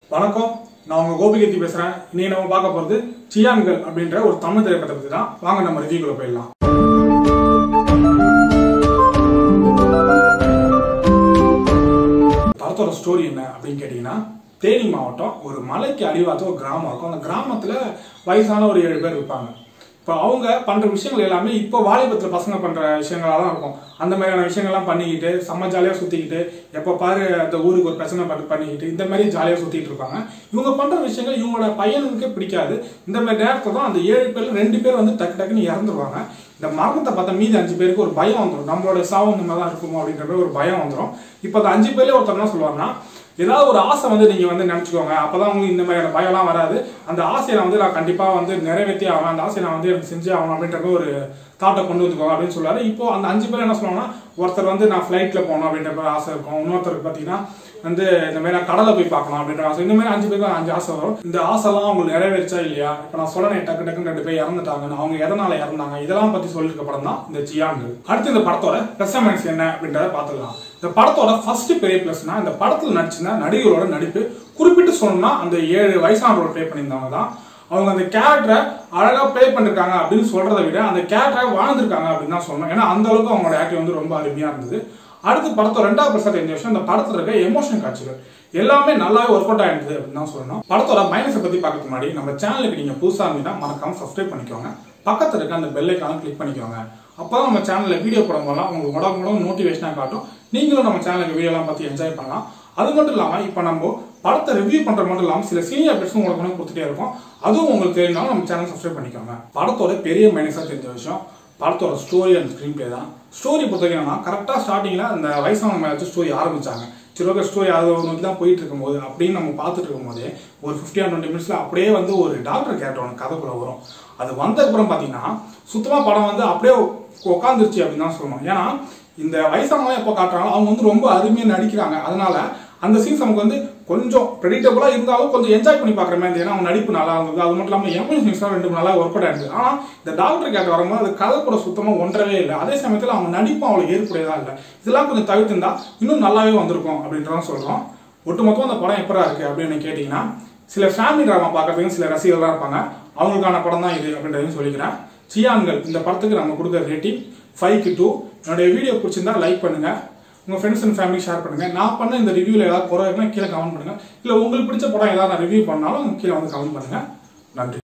வணக்கம் நான் உங்க கோபிகத்தி பேசுறேன் இன்னைக்கு நம்ம பார்க்க போறது சியான்கள் அப்படின்ற ஒரு தமிழ் திரைப்படத்தை பத்தி தான் வாங்க நம்ம ரிவ்யூக்குள்ள போயிடலாம் படத்தோட ஸ்டோரி என்ன அப்படின்னு கேட்டீங்கன்னா தேனி மாவட்டம் ஒரு மலைக்கு அடிவாரத்தில் ஒரு கிராமம் இருக்கும் அந்த கிராமத்துல வயசான ஒரு ஏழு பேர் இருப்பாங்க இப்போ அவங்க பண்ற விஷயங்கள் எல்லாமே இப்போ வாலிபத்தில் பசங்க பண்ற விஷயங்களா தான் இருக்கும் அந்த மாதிரியான விஷயங்கள்லாம் பண்ணிக்கிட்டு செம்ம ஜாலியாக சுத்திக்கிட்டு எப்போ பாரு அந்த ஊருக்கு ஒரு பிரச்சனை பண்ணி- பண்ணிக்கிட்டு இந்த மாதிரி ஜாலியாக சுத்திட்டு இருப்பாங்க இவங்க பண்ற விஷயங்கள் இவங்களோட பையனுக்கே பிடிக்காது இந்த மாதிரி நேரத்தில் தான் அந்த ஏழு பேர்ல ரெண்டு பேர் வந்து டக்கு டக்குன்னு இறந்துருவாங்க இந்த மரணத்தை பார்த்தா மீதி அஞ்சு பேருக்கு ஒரு பயம் வந்துடும் நம்மளோட சாவு இந்த மாதிரி தான் இருக்குமோ அப்படின்ற மாதிரி ஒரு பயம் வந்துடும் இப்போ அந்த அஞ்சு பேர்ல ஒருத்தர் என்ன சொல்லுவாருன்னா ஏதாவது ஒரு ஆசை வந்து நீங்க வந்து நினைச்சுக்கோங்க அப்பதான் உங்களுக்கு இந்த மாதிரியான பயம்லாம் வராது அந்த ஆசையை நான் வந்து நான் கண்டிப்பா வந்து நிறைவேற்றி ஆகணும் அந்த ஆசையை நான் வந்து எனக்கு செஞ்சே ஆகணும் அப்படின்ற மாதிரி ஒரு தாட்டை கொண்டு வந்துக்கோங்க அப்படின்னு சொல்லுவாரு இப்போ அந்த அஞ்சு பேர் என்ன சொல்லுவாங்கன்னா ஒருத்தர் வந்து நான் ஃபிளைட்ல போகணும் அப்படின்ற மாதிரி ஆசை இருக்கும் இன்னொருத்தருக்கு பாத்தீங்கன்னா வந்து இந்த மாதிரி நான் கடலை போய் பார்க்கணும் அப்படின்ற ஆசை இந்த மாதிரி அஞ்சு பேருக்கு அஞ்சு ஆசை வரும் இந்த ஆசைலாம் அவங்களுக்கு நிறைவேறிச்சா இல்லையா இப்போ நான் சொல்லணும் டக்கு டக்குன்னு ரெண்டு பேர் இறந்துட்டாங்க அவங்க எதனால இறந்தாங்க இதெல்லாம் பத்தி சொல்லிருக்க படம் தான் இந்த ஜியான்கள் அடுத்து இந்த படத்தோட ப்ளஸ் மைனஸ் என்ன அப்படின்றத பார்த்துக்கலாம் இந்த படத்தோட ஃபர்ஸ்ட் பெரிய பிளஸ்னா இந்த படத்துல நடிச்சிருந்த நடிகரோட நடிப்பு குறிப்பிட்டு சொல்லணும்னா அந்த ஏழு வயசானவரோட ப்ளே பண்ணியிருந்தவங்க தான் அவங்க அந்த கேரக்டரை அழகா ப்ளே பண்ணிருக்காங்க அப்படின்னு சொல்றதை விட அந்த கேரக்டரை வாழ்ந்திருக்காங்க அப்படின்னு தான் சொல்லணும் ஏன்னா அந்த அளவுக்கு அவங்களோட ஆக்டிங் வந்து ரொம்ப அருமையா இருந்தது அடுத்து படத்தோட ரெண்டாவது பெருசா தெரிஞ்ச விஷயம் இந்த படத்துல இருக்க எமோஷன் காட்சிகள் எல்லாமே நல்லாவே ஒர்க் அவுட் ஆயிருந்தது அப்படின்னு தான் சொல்லணும் படத்தோட மைனஸை பத்தி பார்க்கறதுக்கு முன்னாடி நம்ம சேனலுக்கு நீங்க புதுசா இருந்தீங்கன்னா மறக்காம சப்ஸ்கிரைப் பண்ணிக்கோங்க பக்கத்துல இருக்க அந்த பெல் ஐக்கான கிளிக் பண்ணிக்கோங்க அப்பதான் நம்ம சேனல்ல வீடியோ போடும்போதெல்லாம் உங்களுக்கு உடம்பு உடம்பு நோட்டிஃபிகேஷனா காட்டும் நீங்களும் நம்ம சேனலுக்கு வீடியோ எல்லாம் பார்த்து என்ஜாய் பண்ணலாம் அது மட்டும் இல்லாம இப்ப நம்ம படத்தை ரிவ்யூ பண்ற மட்டும் இல்லாம சில சீனியர் அப்டேட்ஸும் உங்களுக்கு வந்து கொடுத்துட்டே இருக்கோம் அதுவும் உங்களுக்கு தெரியணும் நம்ம சேனல் சப்ஸ்கிரைப் பண்ணிக்கோங்க படத்தோட பெரிய மைனஸா தெரிஞ்ச விஷயம் படத்தோட ஸ்டோரி அண்ட் ஸ்க்ரீன் பிளே தான் ஸ்டோரி பொறுத்த வரைக்கும் கரெக்டாக ஸ்டார்டிங்கில் அந்த வயசான மேலே வச்சு ஸ்டோரி ஆரம்பிச்சாங்க சரி ஓகே ஸ்டோரி அதை நோக்கி தான் போயிட்டு இருக்கும்போது அப்படின்னு நம்ம பார்த்துட்டு இருக்கும்போது ஒரு ஃபிஃப்டி ஆர் டுவெண்ட்டி மினிட்ஸில் அப்படியே வந்து ஒரு டாக்டர் கேரக்டர் ஒன்று கதைக்குள்ள வரும் அது வந்ததுக்கப்புறம் பார்த்தீங்கன்னா சுத்தமாக படம் வந்து அப்படியே உட்காந்துருச்சு அப்படின்னு தான் சொல்லணும் ஏன்னா இந்த வயசானவங்க எப்போ காட்டுறாங்களோ அவங்க வந்து ரொம்ப அருமையாக நடிக்கிறாங்க அதனால அந்த சீன்ஸ் நமக்கு வந்து கொஞ்சம் ப்ரெடிக்டபுளா இருந்தாலும் கொஞ்சம் என்ஜாய் பண்ணி பார்க்குற மாதிரி இருந்தது ஏன்னா அவங்க நடிப்பு நல்லா இருந்தது அது மட்டும் இல்லாமல் எமோஷன்ஸ்லாம் ரெண்டு மூணு நல்லா ஒர்க் அவுட் ஆயிருந்தது ஆனால் இந்த டாக்டர் கேட்டு வரும்போது அது கதை கூட சுத்தமாக ஒன்றவே இல்லை அதே சமயத்தில் அவங்க நடிப்பும் அவ்வளோ ஏற்புடையதா இல்லை இதெல்லாம் கொஞ்சம் தவிர்த்திருந்தா இன்னும் நல்லாவே வந்திருக்கும் அப்படின்றதான் சொல்றோம் ஒட்டுமொத்தம் அந்த படம் எப்பரா இருக்கு அப்படின்னு கேட்டிங்கன்னா சில ஃபேமிலி ட்ராமா பார்க்கறதுக்கு சில ரசிகர்களாக இருப்பாங்க அவங்களுக்கான படம் தான் இது அப்படின்றதையும் சொல்லிக்கிறேன் சியான்கள் இந்த படத்துக்கு நம்ம கொடுக்குற ரேட்டிங் ஃபைவ்க்கு டூ என்னுடைய வீடியோ பிடிச்சிருந்தா லைக் பண்ணுங்க உங்க ஃப்ரெண்ட்ஸ் அண்ட் ஃபேமிலி ஷேர் பண்ணுங்க நான் பண்ண இந்த ரிவ்யூல ஏதாவது குறை இருக்குன்னா கீழே கமெண்ட் பண்ணுங்க இல்ல உங்களுக்கு பிடிச்ச படம் ஏதாவது நான் ரிவ்யூ பண்ணாலும் கீழே வந்து கமெண்ட் பண்ணுங்க நன்றி